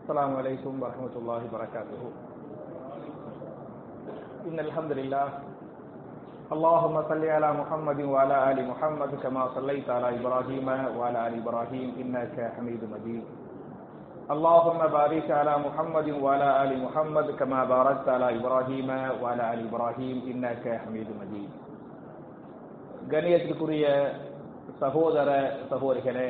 السلام عليكم ورحمة الله وبركاته إن الحمد لله اللهم صل على محمد وعلى آل محمد كما صليت على إبراهيم وعلى آل إبراهيم إنك حميد مجيد اللهم بارك على محمد وعلى آل محمد كما باركت على إبراهيم وعلى آل إبراهيم إنك حميد مجيد கணியத்திற்குரிய சகோதர சகோதரிகளே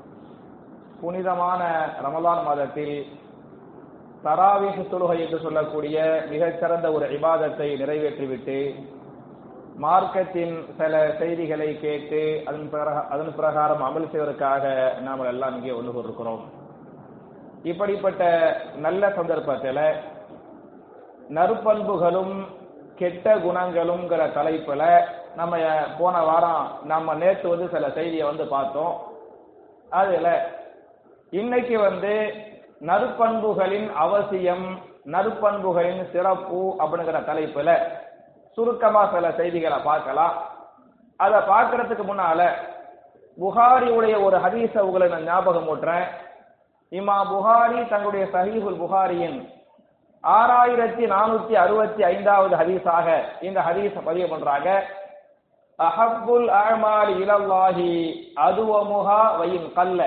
புனிதமான ரமலான் மாதத்தில் தராவீஹ் தொழுகை என்று சொல்லக்கூடிய மிகச்சிறந்த ஒரு இபாதத்தை நிறைவேற்றிவிட்டு மார்க்கத்தின் சில செய்திகளை கேட்டு அதன் பிரகா- அதன் பிரகாரம் அமல் செய்வதற்காக நாம் எல்லாம் இங்கே ஒன்று இருக்கிறோம் இப்படிப்பட்ட நல்ல சந்தர்ப்பத்தில் நற்பண்புகளும் கெட்ட குணங்களும்ங்கிற தலைப்புல நம்ம போன வாரம் நம்ம நேற்று வந்து சில செய்தியை வந்து பார்த்தோம் அதுல இன்னைக்கு வந்து நற்பண்புகளின் அவசியம் நற்பண்புகளின் சிறப்பு அப்படிங்கிற தலைப்புல சுருக்கமா சில செய்திகளை பார்க்கலாம் அதை பார்க்கறதுக்கு முன்னால புகாரியுடைய ஒரு ஹதீஸை உங்களை நான் ஞாபகம் ஊட்டுறேன் இமா புகாரி தங்களுடைய சஹீஹுல் புகாரியின் ஆறாயிரத்தி நானூத்தி அறுபத்தி ஐந்தாவது ஹதீஸாக இந்த ஹதீஸ பதிவு பண்றாங்க அஹப்புல் அமால் இலல்லாஹி அதுவமுகா வயின் கல்ல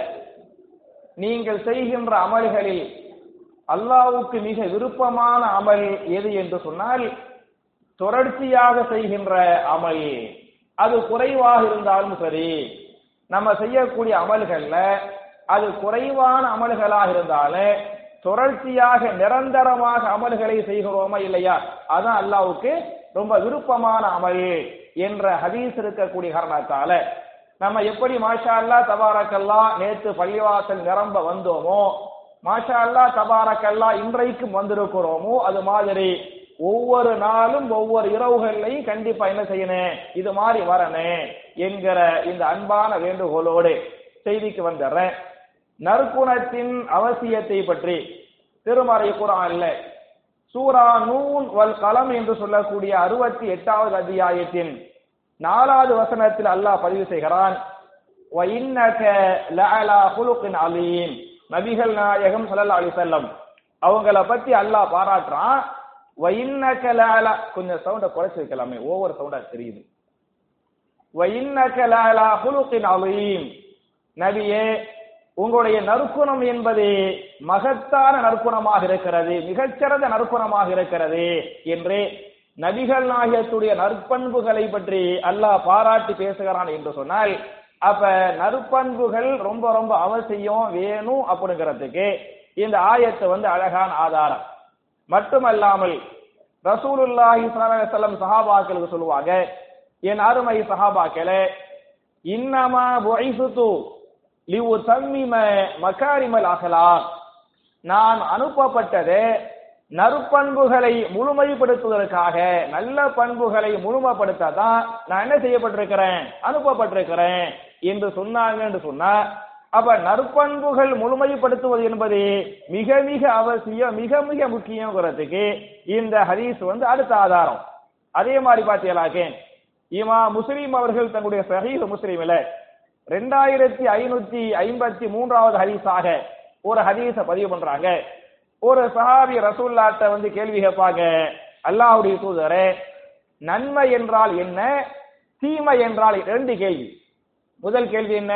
நீங்கள் செய்கின்ற அமல்களில் அல்லாஹ்வுக்கு மிக விருப்பமான அமல் எது என்று சொன்னால் தொடர்ச்சியாக செய்கின்ற அமல் அது குறைவாக இருந்தாலும் சரி நம்ம செய்யக்கூடிய அமல்கள்ல அது குறைவான அமல்களாக இருந்தாலும் தொடர்ச்சியாக நிரந்தரமாக அமல்களை செய்கிறோமா இல்லையா அதான் அல்லாஹ்வுக்கு ரொம்ப விருப்பமான அமல் என்ற ஹதீஸ் இருக்கக்கூடிய காரணத்தால நம்ம எப்படி மாஷா அல்லா தபாரக்கல்லா நேத்து பள்ளிவாசல் நிரம்ப வந்தோமோ மாஷா அல்லா தபாரக்கல்லா இன்றைக்கும் வந்திருக்கிறோமோ அது மாதிரி ஒவ்வொரு நாளும் ஒவ்வொரு இரவுகள்லையும் கண்டிப்பா என்ன செய்யணும் இது மாதிரி வரணும் என்கிற இந்த அன்பான வேண்டுகோளோடு செய்திக்கு வந்துடுறேன் நற்குணத்தின் அவசியத்தை பற்றி திருமறை குரான்ல சூரா நூன் வல் கலம் என்று சொல்லக்கூடிய அறுபத்தி எட்டாவது அத்தியாயத்தின் நாலாவது வசனத்தில் அல்லாஹ் பதிவு செய்கிறான் وَإِنَّكَ لَعَلَى خُلُقٍ عَظِيمٍ நபிகள் நாயகம் ஸல்லல்லாஹு அலைஹி வஸல்லம் அவங்கள பத்தி அல்லாஹ் பாராட்டுறான் وَإِنَّكَ لَعَلَى கொஞ்சம் சவுண்ட குறைச்சு வைக்கலாமே ஓவர் சவுண்டா தெரியுது وَإِنَّكَ لَعَلَى خُلُقٍ عَظِيمٍ நபியே உங்களுடைய நற்குணம் என்பது மகத்தான நற்குணமாக இருக்கிறது மிகச்சிறந்த நற்குணமாக இருக்கிறது என்று நபிகள் நாயகத்துடைய நற்பண்புகளை பற்றி அல்லாஹ் பாராட்டி பேசுகிறான் என்று சொன்னால் அப்ப நற்பண்புகள் ரொம்ப ரொம்ப அவசியம் வேணும் அப்படிங்கிறதுக்கு இந்த ஆயத்து வந்து அழகான ஆதாரம் மட்டுமல்லாமல் ரசூலுல்லாஹி ஸல்லல்லாஹு அலைஹி வஸல்லம் சஹாபாக்களுக்கு சொல்லுவாங்க என் அருமை சஹாபாக்களே இன்னமா புஇசுது லியுதம்மிம மகாரிமல் அஹ்லாக் நான் அனுப்பப்பட்டது நற்பண்புகளை முழுமைப்படுத்துவதற்காக நல்ல பண்புகளை முழுமைப்படுத்த தான் நான் என்ன செய்யப்பட்டிருக்கிறேன் அனுப்பப்பட்டிருக்கிறேன் என்று சொன்னாங்க என்று சொன்னா அப்ப நற்பண்புகள் முழுமைப்படுத்துவது என்பது மிக மிக அவசியம் மிக மிக முக்கியங்கிறதுக்கு இந்த ஹதீஸ் வந்து அடுத்த ஆதாரம் அதே மாதிரி பார்த்தீங்களாக்கே இமா முஸ்லீம் அவர்கள் தங்களுடைய சஹீஹ் முஸ்லீமில் ரெண்டாயிரத்தி ஐநூத்தி ஐம்பத்தி மூன்றாவது ஹதீஸாக ஒரு ஹதீஸ பதிவு பண்றாங்க ஒரு சஹாபி ரசூல்லாட்ட வந்து கேள்வி கேட்பாங்க அல்லாஹ்வுடைய தூதரே நன்மை என்றால் என்ன தீமை என்றால் ரெண்டு கேள்வி முதல் கேள்வி என்ன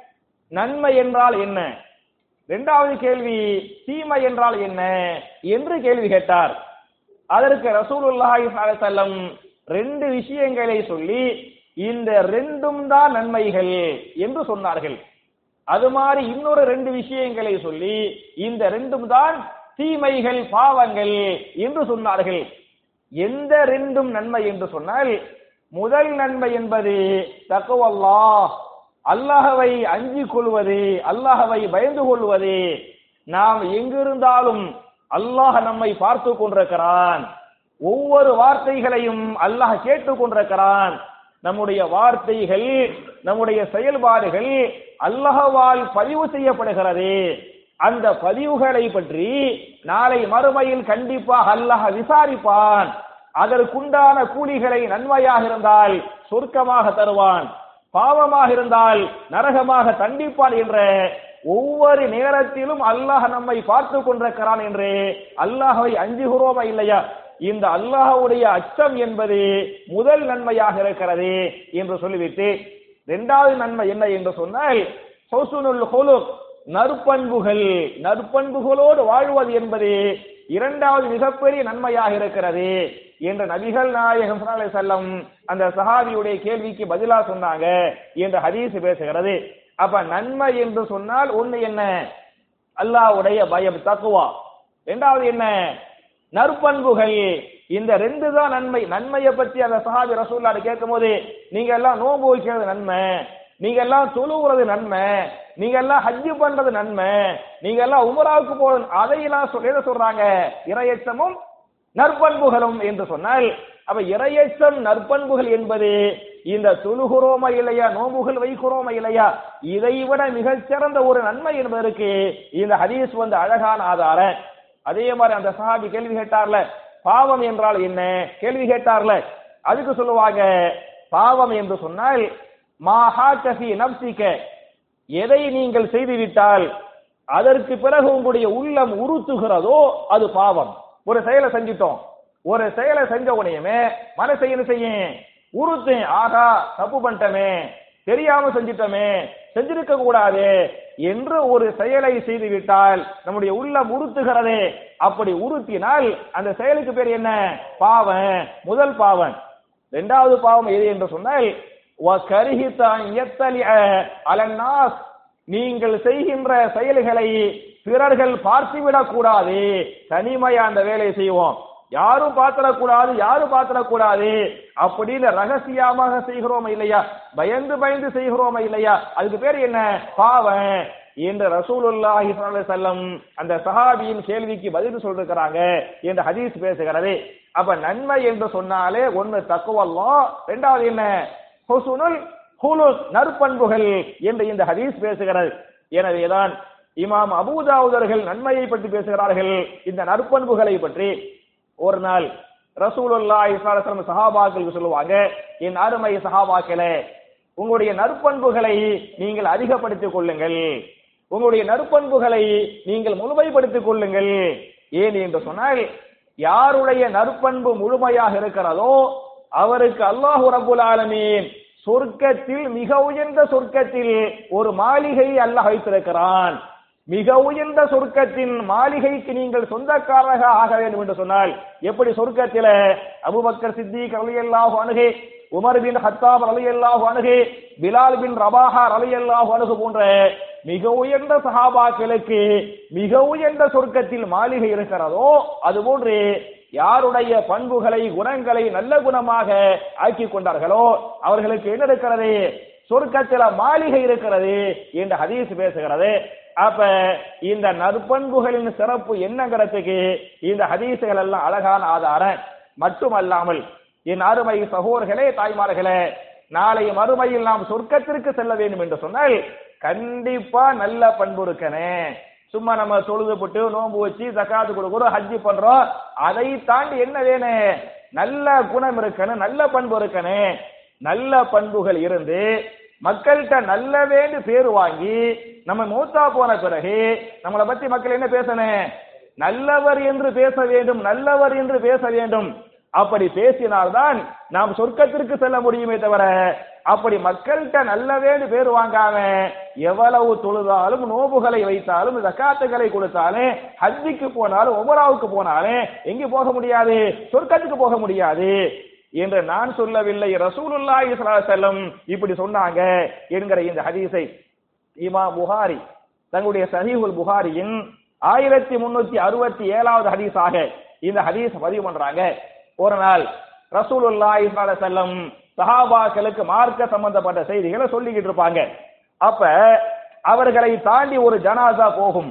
நன்மை என்றால் என்ன இரண்டாவது கேள்வி தீமை என்றால் என்ன என்று கேள்வி கேட்டார் அதற்கு ரசூலுல்லாஹி ஸல்லல்லாஹு அலைஹி வஸல்லம் ரெண்டு விஷயங்களை சொல்லி இந்த ரெண்டும் தான் நன்மைகள் என்று சொன்னார்கள் அது மாதிரி இன்னொரு ரெண்டு விஷயங்களை சொல்லி இந்த ரெண்டும் தான் தீமைகள் பாவங்கள் என்று சொன்னார்கள் எந்த ரெண்டும் நன்மை என்று சொன்னால் முதல் நன்மை என்பது தக்குவல்லாஹ் அல்லாஹவை அஞ்சிக் கொள்வது அல்லாஹவை பயந்து கொள்வது நாம் எங்கிருந்தாலும் அல்லாஹ் நம்மை பார்த்து கொண்டிருக்கிறான் ஒவ்வொரு வார்த்தைகளையும் அல்லாஹ் கேட்டுக் கொண்டிருக்கிறான் நம்முடைய வார்த்தைகள் நம்முடைய செயல்பாடுகள் அல்லாஹ்வால் பதிவு செய்யப்படுகிறது அந்த பதிவுகளை பற்றி நாளை மறுமையில் கண்டிப்பாக அல்லாஹ் விசாரிப்பான் அதற்குண்டான கூலிகளை நன்மையாக இருந்தால் சொர்க்கமாக தருவான் பாவமாக இருந்தால் நரகமாக தண்டிப்பான் என்ற ஒவ்வொரு நேரத்திலும் அல்லாஹ் நம்மை பார்த்து கொண்டிருக்கிறான் என்று அல்லாஹை அஞ்சுகிறோமா இல்லையா இந்த அல்லாஹ்வுடைய அச்சம் என்பது முதல் நன்மையாக இருக்கிறது என்று சொல்லிவிட்டு இரண்டாவது நன்மை என்ன என்று சொன்னால் ஹுஸ்னுல் ஹுலுக் நற்பண்புகள் நற்பண்புகளோடு வாழ்வது என்பது இரண்டாவது மிகப்பெரிய நன்மையாக இருக்கிறது என்று நபிகள் நாயகம் ஸல்லல்லாஹு அலைஹி வஸல்லம் அந்த சஹாபியுடைய கேள்விக்கு பதிலா சொன்னாங்க என்று ஹதீஸ் பேசுகிறது அப்ப நன்மை என்று சொன்னால் ஒண்ணு என்ன அல்லாஹ்வுடைய பயம் தக்குவா இரண்டாவது என்ன நற்பண்புகள் இந்த ரெண்டு தான் நன்மை நன்மையை பற்றி அந்த சஹாபி ரசூல்லாடு கேட்கும் போது நீங்க எல்லாம் நோன்பு வைக்கிறது நன்மை நீங்க எல்லாம் தொழுவுறது நன்மை நீங்க எல்லாம் ஹஜ்ஜு பண்றது நன்மை நீங்க எல்லாம் உமராவுக்கு போறது அதையெல்லாம் சொல்- எதை சொல்றாங்க இரையச்சமும் நற்பண்புகளும் என்று சொன்னால் அப்ப இரையச்சம் நற்பண்புகள் என்பது இந்த தொழுகிறோமா இல்லையா நோம்புகள் வைக்கிறோமா இல்லையா இதை விட மிகச்சிறந்த ஒரு நன்மை என்பதற்கு இந்த ஹதீஸ் வந்து அழகான ஆதாரம் அதே மாதிரி அந்த சஹாபி கேள்வி கேட்டார்ல பாவம் என்றால் என்ன கேள்வி கேட்டார்ல அதுக்கு சொல்லுவாங்க பாவம் என்று சொன்னால் மாஹா கஃபி நப்சிக்க எதை நீங்கள் செய்துவிட்டால் அதற்கு பிறகு உங்களுடைய உள்ளம் உறுத்துகிறதோ அது பாவம் ஒரு செயலை செஞ்சிட்டோம் ஒரு செயலை செஞ்ச உடனேயுமே மனசை என்ன செய்யும் உறுத்து ஆகா தப்பு பண்ணிட்டோமே தெரியாம செஞ்சிட்டோமே செஞ்சிருக்க கூடாது என்று ஒரு செயலை செய்து விட்டால் நம்முடைய உள்ளம் உறுத்துகிறது அப்படி உறுத்தினால் அந்த செயலுக்கு பேர் என்ன பாவம் முதல் பாவம் இரண்டாவது பாவம் எது என்று சொன்னால் وَكَرِهِتَ أَنْ يَطَّلِعَ عَلَى النَّاسِ நீங்கள் செய்கின்ற செயல்களை பிறர்கள் பார்த்துவிடக் கூடாது தனிமையா அந்த வேலையை செய்வோம் யாரும் பார்த்திடக்கூடாது யாரும் பார்த்திடக்கூடாது அப்படின்னு ரகசியமாக செய்கிறோமா இல்லையா பயந்து பயந்து செய்கிறோமா இல்லையா அதுக்கு பேர் என்ன பாவம் என்று ரசூலுல்லாஹி ஸல்லல்லாஹு அலைஹி வஸல்லம் அந்த சஹாபியின் கேள்விக்கு பதில் சொல்லிருக்கிறாங்க என்று ஹதீஸ் பேசுகிறது அப்ப நன்மை என்று சொன்னாலே ஒன்னு தக்குவல்லா ரெண்டாவது என்ன ஹுசுனுல் ஹுலுக் நற்பண்புகள் என்று இந்த ஹதீஸ் பேசுகிறது எனவேதான் இமாம் அபூதாவுதர்கள் நன்மையை பற்றி பேசுகிறார்கள் இந்த நற்பண்புகளை பற்றி ஒரு நாள் ரசூலுல்லாஹி ஸல்லல்லாஹு அலைஹி வஸல்லம் சஹாபாக்களுக்கு சொல்லுவாங்க என் அருமை சஹாபாக்களே உங்களுடைய நற்பண்புகளை நீங்கள் அதிகப்படுத்திக் கொள்ளுங்கள் உங்களுடைய நற்பண்புகளை நீங்கள் முழுமைப்படுத்திக் கொள்ளுங்கள் ஏன் என்று சொன்னால் யாருடைய நற்பண்பு முழுமையாக இருக்கிறதோ அவருக்கு அல்லாஹு ரப்புல் ஆலமீன் சொர்க்கத்தில் மிக உயர்ந்த சொர்க்கத்தில் ஒரு மாளிகை அல்லாஹ் வைத்திருக்கிறான் மிக உயர்ந்த சொர்க்கத்தின் மாளிகைக்கு நீங்கள் சொந்தக்காரராக ஆக வேண்டும் என்று சொன்னால் எப்படி சொர்க்கத்தில அபுபக்கர் சித்திக் ரலியல்லாஹு அணுகே உமர் பின் ஹத்தாப் ரலியல்லாஹு அணுகே பிலால் பின் ரபாஹா ரலியல்லாஹு அணுகு போன்ற மிக உயர்ந்த சஹாபாக்களுக்கு மிக உயர்ந்த சொர்க்கத்தில் மாளிகை இருக்கிறதோ அதுபோன்று யாருடைய பண்புகளை குணங்களை நல்ல குணமாக ஆக்கி கொண்டார்களோ அவர்களுக்கு என்ன இருக்கிறது சொர்க்கத்தில மாளிகை இருக்கிறது என்று ஹதீஸ் பேசுகிறது அப்ப இந்த நற்பண்புகளின் சிறப்பு என்னங்கிறதுக்கு இந்த ஹதீசுகள் எல்லாம் அழகான ஆதாரம் மட்டுமல்லாமல் என் அருமை சகோதரர்களே தாய்மார்களே நாளை மறுமையில் நாம் சொர்க்கத்திற்கு செல்ல வேண்டும் என்று சொன்னால் கண்டிப்பா நல்ல பண்பு இருக்கனே சும்மா நம்ம தொழுது போட்டு நோன்பு வச்சு ஜக்காத்து கொடுக்குறோம் ஹஜ்ஜி பண்றோம் அதை தாண்டி என்ன வேணும் நல்ல குணம் இருக்கணும் நல்ல பண்பு இருக்கணும் நல்ல பண்புகள் இருந்து மக்கள்கிட்ட நல்லவேன்னு பேர் வாங்கி நம்ம மூத்தா போன பிறகு நம்மளை பத்தி மக்கள் என்ன பேசணும் நல்லவர் என்று பேச வேண்டும் நல்லவர் என்று பேச வேண்டும் அப்படி பேசினால்தான் நாம் சொர்க்கத்திற்கு செல்ல முடியுமே தவிர அப்படி மக்கள்கிட்ட நல்லவேன்னு பேர் வாங்காம எவ்வளவு தொழுதாலும் நோபுகளை வைத்தாலும் ஜக்காத்துகளை கொடுத்தாலும் ஹஜ்ஜிக்கு போனாலும் உமராவுக்கு போனாலும் எங்க போக முடியாது சொர்க்கத்துக்கு போக முடியாது என்று நான் சொல்லவில்லை ரசூலுல்லாஹி ஸல்லல்லாஹு அலைஹி வஸல்லம் இப்படி சொன்னாங்க என்கிற இந்த ஹதீஸை இமா புகாரி தங்களுடைய சஹீஹுல் புகாரியின் ஆயிரத்தி முன்னூத்தி அறுபத்தி ஏழாவது ஹதீஸாக இந்த ஹதீஸ் பதிவு பண்றாங்க ஒரு நாள் ரசூலுல்லாஹி ஸல்லல்லாஹு அலைஹி வஸல்லம் சஹாபாக்களுக்கு மார்க்க சம்பந்தப்பட்ட செய்திகளை சொல்லிக்கிட்டு இருப்பாங்க அப்ப அவர்களை தாண்டி ஒரு ஜனாசா போகும்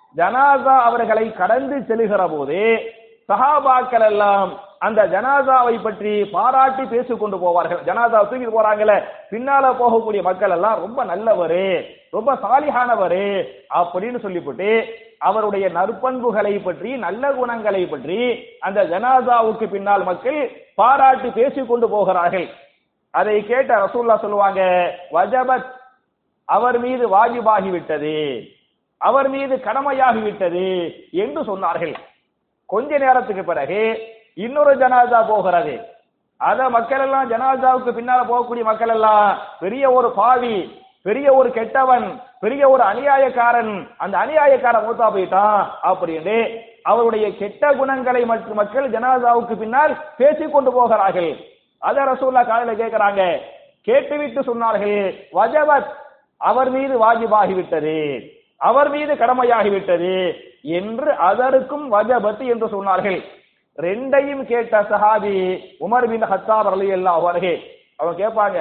ஜனாசா அவர்களை கடந்து செல்லுகிற போது சஹாபாக்கள் எல்லாம் அந்த ஜனாசாவை பற்றி பாராட்டி பேசிக் கொண்டு போவார்கள் ஜனாசா தூக்கிட்டு போறாங்கல்ல பின்னால போகக்கூடிய மக்கள் எல்லாம் ரொம்ப நல்லவரு ரொம்ப சாலிகானவரு அப்படின்னு சொல்லிவிட்டு அவருடைய நற்பண்புகளை பற்றி நல்ல குணங்களை பற்றி அந்த ஜனாசாவுக்கு பின்னால் மக்கள் பாராட்டி பேசிக் கொண்டு போகிறார்கள் அதை கேட்ட ரசூல்லா சொல்லுவாங்க வஜபத் அவர் மீது வாஜிபாகி விட்டது அவர் மீது கடமையாகிவிட்டது என்று சொன்னார்கள் கொஞ்ச நேரத்துக்கு பிறகு இன்னொரு ஜனாதா போகிறது அத மக்கள் எல்லாம் ஜனாதாவுக்கு பின்னால போகக்கூடிய மக்கள் எல்லாம் பெரிய ஒரு பாவி பெரிய ஒரு கெட்டவன் பெரிய ஒரு அநியாயக்காரன் அந்த அநியாயக்காரன் மூத்தா போயிட்டான் அப்படின்னு அவருடைய கெட்ட குணங்களை மற்ற மக்கள் ஜனாதாவுக்கு பின்னால் பேசிக் கொண்டு போகிறார்கள் அத ரசூல்லா காலையில கேட்கிறாங்க கேட்டுவிட்டு சொன்னார்கள் வஜபத் அவர் மீது வாஜிபாகிவிட்டது அவர் மீது கடமையாகிவிட்டது என்று அதற்கும் வஜபத் என்று சொன்னார்கள் ரெண்டையும் கேட்ட சஹாபி உமர் பின் ஹத்தாப் ரலியல்லாஹு அவர்கள் அவங்க கேட்பாங்க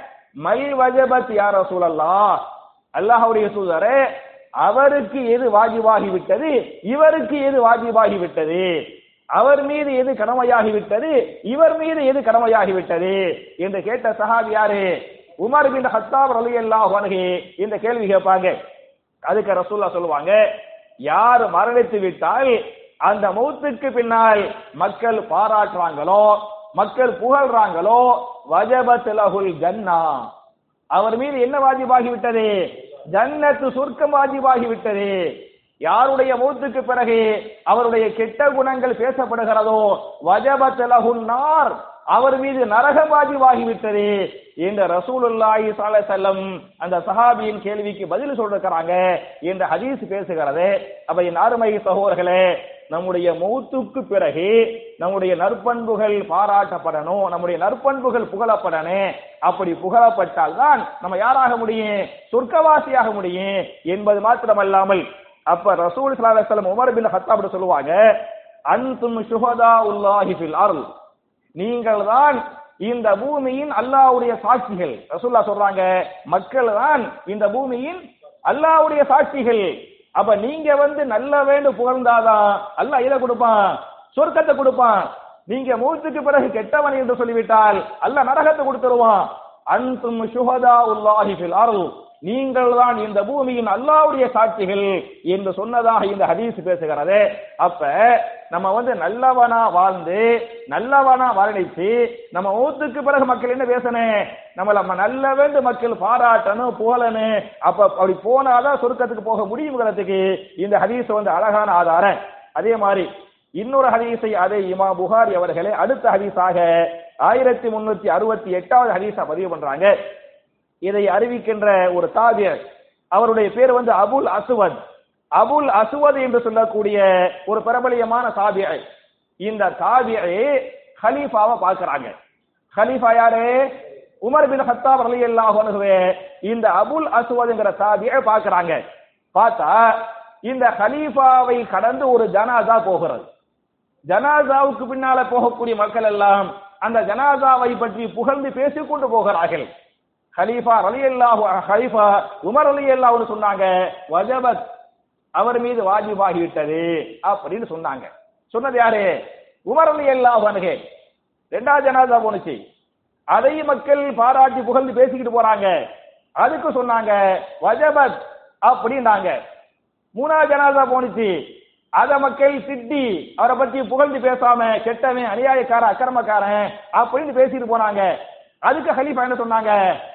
மல் வஜபத் யா ரசூலல்லாஹ் அல்லாஹ்வுடைய தூதரே அவருக்கு எது வாஜிபாகி விட்டது இவருக்கு எது வாஜிபாகி விட்டது அவர் மீது எது கடமையாகி விட்டது இவர் மீது எது கடமையாகி விட்டது என்று கேட்ட சஹாபி யாரு உமர் பின் ஹத்தாப் ரலியல்லாஹு அன்ஹு இந்த கேள்வி கேட்பாங்க அதுக்கு ரசூல்லா சொல்லுவாங்க யார் மரணித்து விட்டால் அந்த மௌத்துக்கு பின்னால் மக்கள் பாராட்டுறாங்களோ மக்கள் புகழ்றாங்களோ வஜபத் லஹுல் ஜன்னா அவர் மீது என்ன வாஜிபாகி விட்டது ஜன்னத்து சொர்க்கம் வாஜிபாகி விட்டது யாருடைய மௌத்துக்கு பிறகு அவருடைய கெட்ட குணங்கள் பேசப்படுகிறதோ வஜபத் லஹுன் நார் அவர் மீது நரகம் வாஜிபாகிவிட்டது என்ற ரசூலுல்லாஹி ஸல்லல்லாஹு அலைஹி வஸல்லம் அந்த சஹாபியின் கேள்விக்கு பதில் சொல்லிருக்கிறாங்க என்ற ஹதீஸ் பேசுகிறது அப்ப என் அருமை சகோதரர்களே நம்முடைய மௌத்துக்கு பிறகு நம்முடைய நற்பண்புகள் பாராட்டப்படணும் நம்முடைய நற்பண்புகள் புகழப்படணும் அப்படி புகழப்பட்டால் தான் நம்ம யாராக முடியும் சொர்க்கவாசியாக முடியும் என்பது மாத்திரமல்லாமல் அப்ப ரசூல் ஸல்லல்லாஹு அலைஹி வஸல்லம் உமர் பின் ஹத்தாப் சொல்லுவாங்க அன்தும் ஷுஹதா உல்லாஹி ஃபில் அர்ல் நீங்கள் தான் இந்த பூமியின் அல்லாஹ்வுடைய சாட்சிகள் ரசூல்லா சொல்றாங்க மக்கள் தான் இந்த பூமியின் அல்லாஹ்வுடைய சாட்சிகள் அப்ப நீங்க வந்து நல்ல வேண்டும் புகழ்ந்தாதான் அல்லாஹ் இதை கொடுப்பான் சொர்க்கத்தை கொடுப்பான் நீங்க மூத்துக்கு பிறகு கெட்டவன் என்று சொல்லிவிட்டால் அல்லாஹ் நரகத்தை கொடுத்துருவான் அன்தும் ஷுஹதா உல்லாஹி ஃபில் அர்ல் நீங்கள் தான் இந்த பூமியின் அல்லாவுடைய சாட்சிகள் என்று சொன்னதாக இந்த ஹதீஸ் பேசுகிறது அப்ப நம்ம வந்து நல்லவனா வாழ்ந்து நல்லவனா வர்ணிச்சு நம்ம ஊத்துக்கு பிறகு மக்கள் என்ன பேசணும் நம்ம நம்ம நல்ல வேண்டு மக்கள் பாராட்டணும் புகழணும் அப்ப அப்படி போனாதான் சொர்க்கத்துக்கு போக முடியுங்கிறதுக்கு இந்த ஹதீஸ் வந்து அழகான ஆதாரம் அதே மாதிரி இன்னொரு ஹதீஸை அதை இமா புகாரி அவர்களே அடுத்த ஹதீஸாக ஆயிரத்தி முன்னூத்தி அறுபத்தி எட்டாவது ஹதீஸா பதிவு பண்றாங்க இதை அறிவிக்கின்ற ஒரு தாபியர் அவருடைய பேர் வந்து அபுல் அசுவத் அபுல் அசுவத் என்று சொல்லக்கூடிய ஒரு பிரபலியமான தாபியை இந்த தாபியை ஹலீஃபாவை பார்க்கறாங்க ஹலீஃபா யாரு உமர் பின் ஹத்தாப் ரலியல்லாஹு அன்ஹு இந்த அபுல் அஸ்வத்ங்கிற தாபியை பார்க்கறாங்க பார்த்தா இந்த ஹலீஃபாவை கடந்து ஒரு ஜனாசா போகிறது ஜனாசாவுக்கு பின்னால போகக்கூடிய மக்கள் எல்லாம் அந்த ஜனாசாவை பற்றி புகழ்ந்து பேசிக்கொண்டு போகிறார்கள் ஹலீஃபா ரலி அல்லாஹு ஹலீஃபா உமர் அலி அல்லாஹ்னு சொன்னாங்க வஜபத் அவர் மீது வாஜிபாகி விட்டது அப்படின்னு சொன்னாங்க சொன்னது யாரு உமர் அலி அல்லாஹ் அணுகே ரெண்டாவது ஜனாதா போனுச்சு அதையும் மக்கள் பாராட்டி புகழ்ந்து பேசிக்கிட்டு போறாங்க அதுக்கு சொன்னாங்க வஜபத் அப்படின்னாங்க மூணாவது ஜனாதா போனுச்சு அத மக்கள் திட்டி அவரை பத்தி புகழ்ந்து பேசாம கெட்டவன் அநியாயக்காரன் அக்கிரமக்காரன் அப்படின்னு பேசிட்டு போனாங்க அதுக்கு ஹலீஃபா என்ன சொன்னாங்க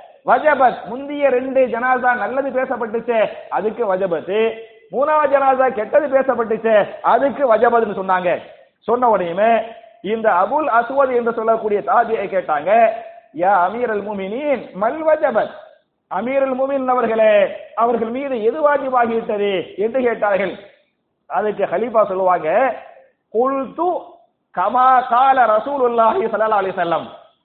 வஜபத் முந்திய ரெண்டு ஜனாசா நல்லது பேசப்பட்டுச்சு அதுக்கு வஜபத் மூணாவது ஜனாசா கெட்டது பேசப்பட்டுச்சு அதுக்கு வஜபத்னு சொன்னாங்க சொன்ன உடனே இந்த அபுல் அஸ்வத் என்று சொல்லக்கூடிய தாபியை கேட்டாங்க யா அமீர் அல் முமினின் மல் வஜபத் அமீர் அல் முமின் அவர்களே அவர்கள் மீது எது வாஜிபாகிவிட்டது என்று கேட்டார்கள் அதுக்கு ஹலீஃபா சொல்லுவாங்க குல்து கமா கால ரசூலுல்லாஹி ஸல்லல்லாஹு அலைஹி வஸல்லம்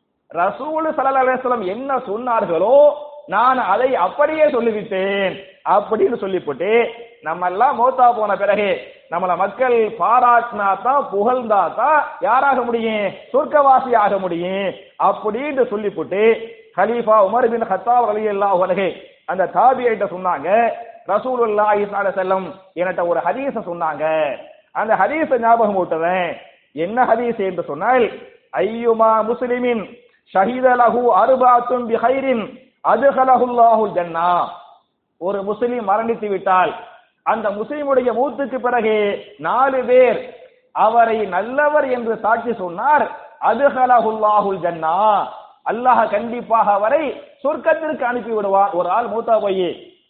ரசூல் ஸல்லல்லாஹு அலைஹி வஸல்லம் என்ன சொன்னார்களோ நான் அதை அப்படியே சொல்லிவிட்டேன் அப்படின்னு சொல்லிவிட்டு நம்ம எல்லாம் மௌத்தா போன பிறகு நம்மள மக்கள் பாராட்டினா தான் புகழ்ந்தா தான் யாராக முடியும் சொர்க்கவாசி ஆக முடியும் அப்படின்னு சொல்லிவிட்டு ஹலீஃபா உமர் பின் ஹத்தாப் ரலியல்லாஹு அன்ஹு அந்த தாபியிட்ட சொன்னாங்க ரசூலுல்லாஹி ஸல்லல்லாஹு அலைஹி வஸல்லம் என்கிட்ட ஒரு ஹதீஸ சொன்னாங்க அந்த ஹதீஸ ஞாபகம் ஊட்டுறேன் என்ன ஹதீஸ் என்று சொன்னால் ஐயுமா முஸ்லிமின் ஷஹீத லஹு அர்பாத்துன் பிஹைரின் அதுகலஹுல்லாஹுல் ஜன்னா ஒரு முஸ்லிம் மரணித்து விட்டால் அந்த முஸ்லிமுடைய மூத்துக்கு பிறகு நாலு பேர் அவரை நல்லவர் என்று சாட்சி சொன்னார் அதுகலஹுல்லாஹுல் ஜன்னா அல்லாஹ் கண்டிப்பாக அவரை சொர்க்கத்திற்கு அனுப்பி விடுவார் ஒரு ஆள் மூத்தா போய்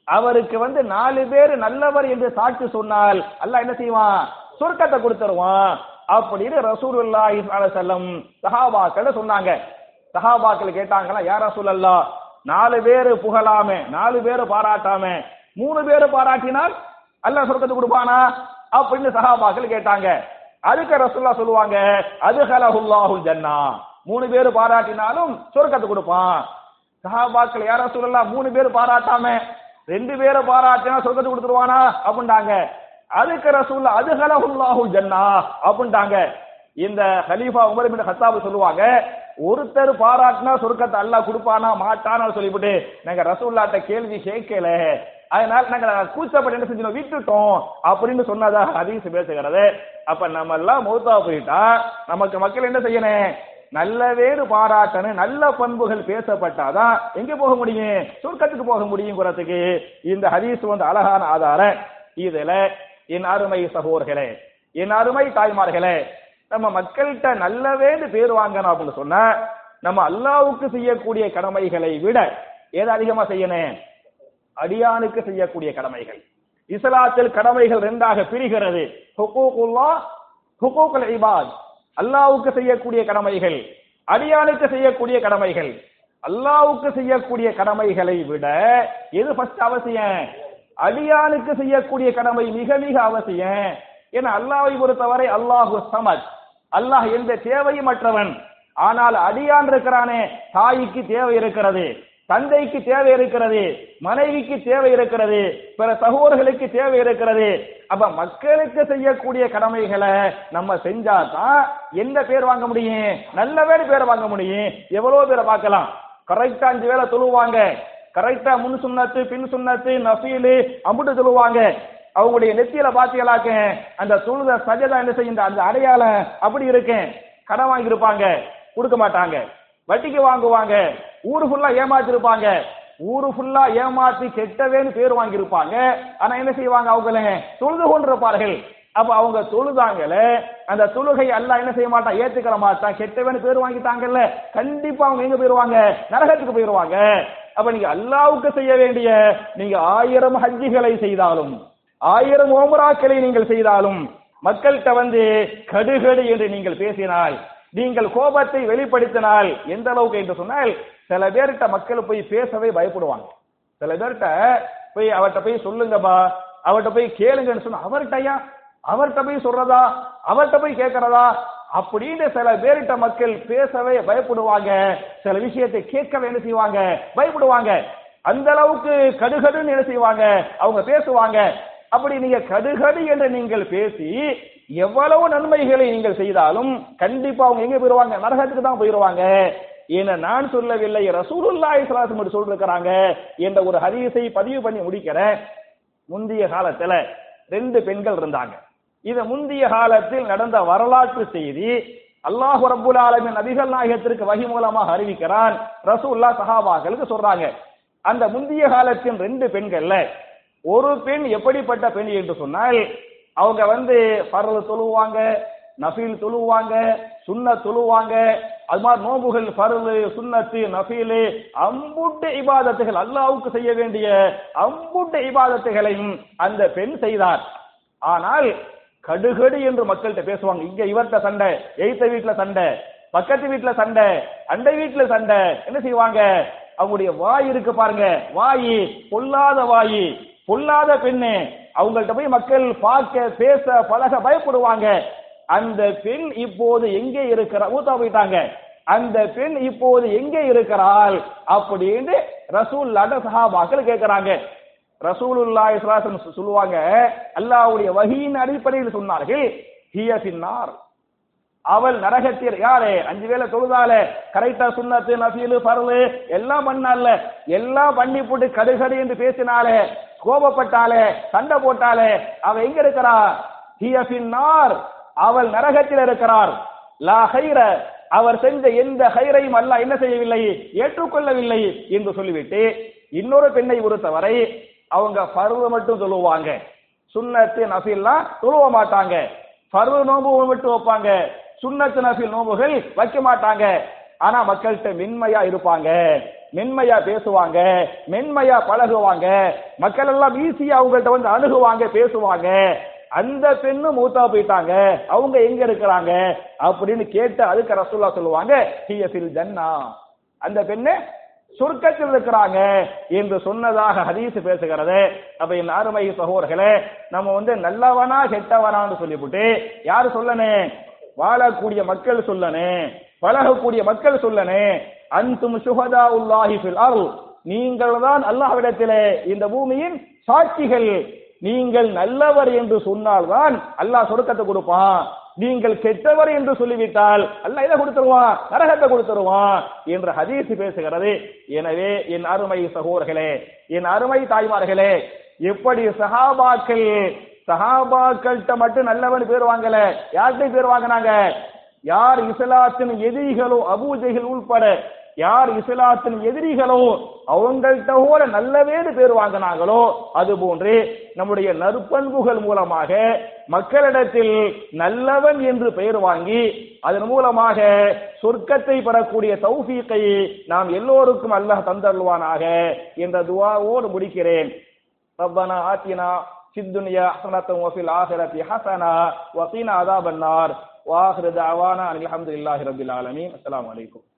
அவருக்கு வந்து நாலு பேர் நல்லவர் என்று சாட்சி சொன்னால் அல்லாஹ் என்ன செய்வான் சொர்க்கத்தை கொடுத்துருவான் அப்படின்னு ரசூலுல்லாஹி ஸல்லல்லாஹு அலைஹி வஸல்லம் சஹாபாக்கள் சொன்னாங்க சஹாபாக்கள் கேட்டாங்களா யார் ரசூலல்லா நாலு பேரு புகழாம நாலு பேரு பாராட்டாம மூணு பேரு பாராட்டினால் அல்லாஹ் சொர்க்கத்தை கொடுப்பானா அப்படின்னு சஹாபாக்கள் கேட்டாங்க அதுக்கு ரசூல்லா சொல்லுவாங்க அது ஹலஹுல்லாஹுல் ஜன்னா மூணு பேரு பாராட்டினாலும் சொர்க்கத்தை கொடுப்பான் சஹாபாக்கள் யார சொல்லலாம் மூணு பேர் பாராட்டாம ரெண்டு பேரை பாராட்டினா சொர்க்கத்தை கொடுத்துருவானா அப்படின்ட்டாங்க அதுக்கு ரசூல்லா அது ஹலஹுல்லாஹுல் ஜன்னா அப்படின்ட்டாங்க இந்த ஹலீஃபா உமர் பின் ஹத்தாப் சொல்லுவாங்க ஒருத்தர் பாராட்டினா சொர்க்கத்தை அல்லாஹ் கொடுப்பானா மாட்டானா சொல்லிவிட்டு நாங்க ரசூல்லாட்ட கேள்வி கேட்கல அதனால நாங்க கூச்சப்பட்டு என்ன செஞ்சோம் விட்டுட்டோம் அப்படின்னு சொன்னதா ஹதீஸ் பேசுகிறது அப்ப நம்ம எல்லாம் மௌத்தா போயிட்டா நமக்கு மக்கள் என்ன செய்யணும் நல்ல வேறு பாராட்டணும் நல்ல பண்புகள் பேசப்பட்டாதான் எங்க போக முடியும் சொர்க்கத்துக்கு போக முடியுங்கிறதுக்கு இந்த ஹதீஸ் வந்து அழகான ஆதாரம் இதுல என் அருமை சகோதரர்களே என் அருமை தாய்மார்களே நம்ம மக்கள்கிட்ட நல்லவேன்னு பேர் வாங்கணும் அப்படின்னு சொன்னா நம்ம அல்லாவுக்கு செய்யக்கூடிய கடமைகளை விட எது அதிகமா செய்யணும் அடியானுக்கு செய்யக்கூடிய கடமைகள் இஸ்லாத்தில் கடமைகள் ரெண்டாக பிரிகிறது ஹுகூகுல்லா ஹுகூகுல் இபாத் அல்லாவுக்கு செய்யக்கூடிய கடமைகள் அடியானுக்கு செய்யக்கூடிய கடமைகள் அல்லாவுக்கு செய்யக்கூடிய கடமைகளை விட எது ஃபர்ஸ்ட் அவசியம் அடியானுக்கு செய்யக்கூடிய கடமை மிக மிக அவசியம் ஏன்னா அல்லாவை பொறுத்தவரை அல்லாஹு சமத் அல்லாஹ் எந்த தேவையும் அற்றவன் ஆனால் அடியான் இருக்கிறானே தாய்க்கு தேவை இருக்கிறது தந்தைக்கு தேவை இருக்கிறது மனைவிக்கு தேவை இருக்கிறது பிற சகோதரர்களுக்கு தேவை இருக்கிறது அப்ப மக்களுக்கு செய்யக்கூடிய கடமைகளை நம்ம செஞ்சாதான் எந்த பேர் வாங்க முடியும் நல்ல பேர் பேர் வாங்க முடியும் எவ்வளவு பேரை பார்க்கலாம் கரெக்டா அஞ்சு வேலை தொழுவாங்க கரெக்டா முன் சுண்ணத்து பின் சுண்ணத்து நஃபீலு அம்புட்டு சொல்லுவாங்க அவங்களுடைய நெத்தியில பாத்தீங்களாக்க அந்த தொழுத சஜதா என்ன செய்யும் அந்த அடையாளம் அப்படி இருக்கேன் கடன் வாங்கியிருப்பாங்க கொடுக்க மாட்டாங்க வட்டிக்கு வாங்குவாங்க ஊரு ஃபுல்லா ஏமாத்திருப்பாங்க ஊரு ஃபுல்லா ஏமாத்தி கெட்டவேன்னு பேர் வாங்கியிருப்பாங்க ஆனா என்ன செய்வாங்க அவங்கள தொழுது கொண்டிருப்பார்கள் அப்ப அவங்க தொழுதாங்கல்ல அந்த தொழுகை அல்லாஹ் என்ன செய்ய மாட்டான் ஏத்துக்கிற மாட்டான் கெட்டவன் பேர் வாங்கிட்டாங்கல்ல கண்டிப்பா அவங்க எங்க போயிருவாங்க நரகத்துக்கு போயிருவாங்க அப்ப நீங்க அல்லாவுக்கு செய்ய வேண்டிய நீங்க ஆயிரம் ஹஜ்ஜிகளை செய்தாலும் ஆயிரம் ஓமராக்களை நீங்கள் செய்தாலும் மக்கள்கிட்ட வந்து கடுகடு என்று நீங்கள் பேசினால் நீங்கள் கோபத்தை வெளிப்படுத்தினால் எந்த அளவுக்கு என்று சொன்னால் சில பேர்கிட்ட மக்கள் போய் பேசவே பயப்படுவாங்க சில பேர்கிட்ட போய் அவர்கிட்ட போய் சொல்லுங்கப்பா அவர்கிட்ட போய் கேளுங்கன்னு சொன்னா அவர்கிட்டயா அவர்கிட்ட போய் சொல்றதா அவர்கிட்ட போய் கேட்கறதா அப்படின்னு சில பேர்கிட்ட மக்கள் பேசவே பயப்படுவாங்க சில விஷயத்தை கேட்கவே என்ன செய்வாங்க பயப்படுவாங்க அந்த அளவுக்கு கடுகடுன்னு என்ன செய்வாங்க அவங்க பேசுவாங்க அப்படி நீங்க கடுகடு என்று நீங்கள் பேசி எவ்வளவு நன்மைகளை நீங்கள் செய்தாலும் கண்டிப்பா அவங்க எங்க போயிருவாங்க நரகத்துக்கு தான் போயிருவாங்க என நான் சொல்லவில்லை ரசூலுல்லாஹி ஸல்லல்லாஹு அலைஹி வஸல்லம் சொல்லிருக்கிறாங்க என்ற ஒரு ஹதீஸை பதிவு பண்ணி முடிக்கிறேன் முந்தைய காலத்துல ரெண்டு பெண்கள் இருந்தாங்க இது முந்தைய காலத்தில் நடந்த வரலாற்று செய்தி அல்லாஹ் ரப்புல் ஆலமின் நபிகள் நாயகத்திற்கு வகி மூலமாக அறிவிக்கிறான் ரசூல்லா சஹாபாக்களுக்கு சொல்றாங்க அந்த முந்தைய காலத்தின் ரெண்டு பெண்கள்ல ஒரு பெண் எப்படிப்பட்ட பெண் என்று சொன்னால் அவங்க வந்து பரவு தொழுவாங்க நஃபீல் தொழுவாங்க சுண்ண தொழுவாங்க அது மாதிரி நோம்புகள் பருவு சுண்ணத்து நஃபீலு அம்புட்டு இபாதத்துகள் அல்லாவுக்கு செய்ய வேண்டிய அம்புட்டு இபாதத்துகளையும் அந்த பெண் செய்தார் ஆனால் கடுகடு என்று மக்கள்கிட்ட பேசுவாங்க இங்க இவர்கிட்ட சண்டை எய்த்த வீட்டுல சண்டை பக்கத்து வீட்டுல சண்டை அண்டை வீட்டுல சண்டை என்ன செய்வாங்க அவங்களுடைய வாய் இருக்கு பாருங்க வாய் பொல்லாத வாய் பொல்லாத பெண்ணு அவங்கள்ட்ட போய் மக்கள் பார்க்க பேச பழக பயப்படுவாங்க அந்த பெண் இப்போது எங்கே இருக்கிறா ஊத்தா போயிட்டாங்க அந்த பெண் இப்போது எங்கே இருக்கிறாள் அப்படின்னு ரசூல் சஹாபாக்கள் கேட்கிறாங்க ரசூலுல்லாஹி ஸல்லல்லாஹு சொல்லுவாங்க அல்லாஹ்வுடைய வஹீன் அடிப்படையில் சொன்னார்கள் ஹிய பின்னார் அவள் நரகத்தில் யாரே அஞ்சு வேளை தொழுதாலே கரெக்டா சுண்ணத்து நஃபீலு பரலு எல்லாம் பண்ணால எல்லாம் பண்ணி போட்டு கடுகடு என்று பேசினாலே கோபப்பட்டாலே சண்டை போட்டாலே அவ எங்க இருக்கிறா ஹிய பின்னார் அவள் நரகத்தில் இருக்கிறார் லா ஹைர அவர் செஞ்ச எந்த ஹைரையும் அல்லாஹ் என்ன செய்யவில்லை ஏற்றுக்கொள்ளவில்லை என்று சொல்லிவிட்டு இன்னொரு பெண்ணை பொறுத்தவரை அவங்க பருவ மட்டும் சொல்லுவாங்க சுண்ணத்து நஃபில்லாம் தொழுவ மாட்டாங்க பருவ நோம்பு மட்டும் வைப்பாங்க சுண்ணத்து நஃபில் நோம்புகள் வைக்க மாட்டாங்க ஆனா மக்கள்கிட்ட மென்மையா இருப்பாங்க மென்மையா பேசுவாங்க மென்மையா பழகுவாங்க மக்கள் எல்லாம் ஈஸியா அவங்கள்ட்ட வந்து அணுகுவாங்க பேசுவாங்க அந்த பெண்ணு மூத்தா போயிட்டாங்க அவங்க எங்க இருக்கிறாங்க அப்படின்னு கேட்டு அதுக்கு ரசூல்லா சொல்லுவாங்க ஹியஃபில் ஜன்னா அந்த பெண்ணு சொர்க்கத்தில் இருக்கிறாங்க என்று சொன்னதாக ஹதீஸ் பேசுகிறது அப்ப என் அருமை சகோதரர்களே நம்ம வந்து நல்லவனா கெட்டவனான்னு சொல்லிவிட்டு யாரு சொல்லணும் வாழக்கூடிய மக்கள் சொல்லணும் பழகக்கூடிய மக்கள் சொல்லணும் அன்தும் சுகதா உல்லாஹி ஃபில் அருள் நீங்கள் தான் அல்லாஹ்விடத்திலே இந்த பூமியின் சாட்சிகள் நீங்கள் நல்லவர் என்று சொன்னால்தான் அல்லாஹ் சொர்க்கத்தை கொடுப்பான் நீங்கள் கெட்டவர் என்று சொல்லிவிட்டால் அல்லாஹ் இதை கொடுத்துருவான் நரகத்தை கொடுத்துருவான் என்று ஹதீஸ் பேசுகிறது எனவே என் அருமை சகோதரர்களே என் அருமை தாய்மார்களே எப்படி சஹாபாக்கள் சஹாபாக்கள்கிட்ட மட்டும் நல்லவன் பேர் வாங்கல யார்கிட்ட பேர் வாங்கினாங்க யார் இஸ்லாத்தின் எதிரிகளோ அபூஜைகள் உள்பட யார் இஸ்லாத்தின் எதிரிகளோ அவங்கள்ட்ட கூட நல்லவேறு பேர் வாங்கினாங்களோ அது போன்று நம்முடைய நற்பண்புகள் மூலமாக மக்களிடத்தில் நல்லவன் என்று பெயர் வாங்கி அதன் மூலமாக சொர்க்கத்தை பெறக்கூடிய தௌஃபீக்கை நாம் எல்லோருக்கும் அல்லாஹ் தந்தருவானாக என்ற துவாவோடு முடிக்கிறேன் ربنا آتنا في الدنيا حسنة وفي الآخرة حسنة وقنا عذاب النار وآخر دعوانا أن الحمد لله رب العالمين السلام عليكم